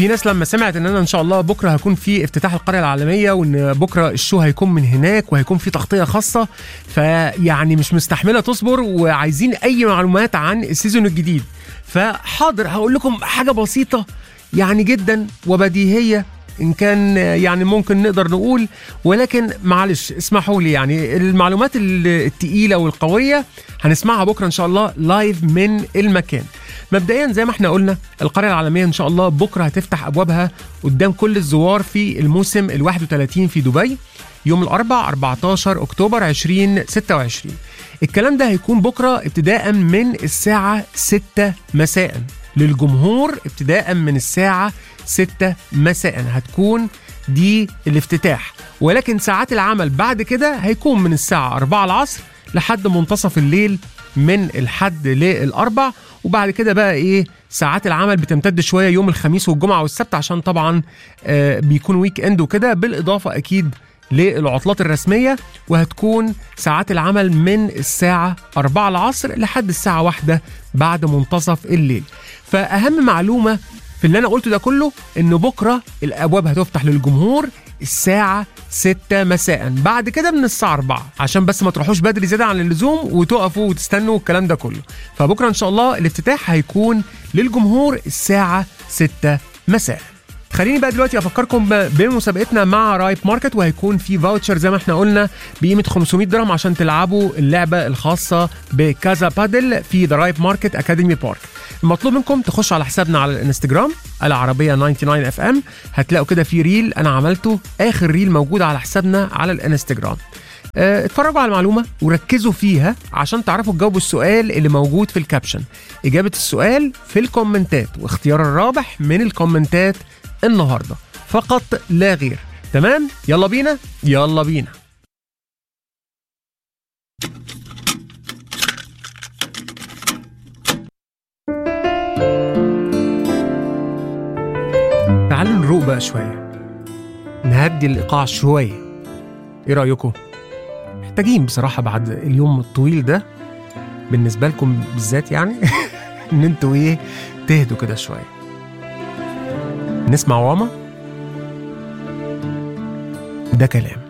في ناس لما سمعت ان انا ان شاء الله بكره هكون في افتتاح القريه العالميه وان بكره الشو هيكون من هناك وهيكون في تغطيه خاصه فيعني مش مستحمله تصبر وعايزين اي معلومات عن السيزون الجديد فحاضر هقول لكم حاجه بسيطه يعني جدا وبديهيه ان كان يعني ممكن نقدر نقول ولكن معلش اسمحوا لي يعني المعلومات التقيله والقويه هنسمعها بكره ان شاء الله لايف من المكان مبدئيا زي ما احنا قلنا القريه العالميه ان شاء الله بكره هتفتح ابوابها قدام كل الزوار في الموسم ال 31 في دبي يوم الاربعاء 14 اكتوبر 2026 الكلام ده هيكون بكره ابتداء من الساعه 6 مساء للجمهور ابتداء من الساعه 6 مساء هتكون دي الافتتاح ولكن ساعات العمل بعد كده هيكون من الساعه 4 العصر لحد منتصف الليل من الحد للاربع وبعد كده بقى ايه ساعات العمل بتمتد شويه يوم الخميس والجمعه والسبت عشان طبعا آه بيكون ويك اند وكده بالاضافه اكيد للعطلات الرسميه وهتكون ساعات العمل من الساعه 4 العصر لحد الساعه 1 بعد منتصف الليل فاهم معلومه في اللي انا قلته ده كله ان بكره الابواب هتفتح للجمهور الساعة 6 مساء بعد كده من الساعة 4 عشان بس ما تروحوش بدري زيادة عن اللزوم وتقفوا وتستنوا الكلام ده كله فبكرة إن شاء الله الافتتاح هيكون للجمهور الساعة 6 مساء خليني بقى دلوقتي افكركم بمسابقتنا مع رايب ماركت وهيكون في فاوتشر زي ما احنا قلنا بقيمه 500 درهم عشان تلعبوا اللعبه الخاصه بكازا بادل في ذا رايب ماركت اكاديمي بارك المطلوب منكم تخشوا على حسابنا على الانستجرام العربيه 99 اف ام هتلاقوا كده في ريل انا عملته اخر ريل موجود على حسابنا على الانستجرام اه اتفرجوا على المعلومة وركزوا فيها عشان تعرفوا تجاوبوا السؤال اللي موجود في الكابشن إجابة السؤال في الكومنتات واختيار الرابح من الكومنتات النهاردة فقط لا غير تمام يلا بينا يلا بينا تعالوا نروق بقى شوية نهدي الإيقاع شوية إيه رأيكم؟ محتاجين بصراحة بعد اليوم الطويل ده بالنسبة لكم بالذات يعني إن أنتوا إيه تهدوا كده شوية نسمع واما ده كلام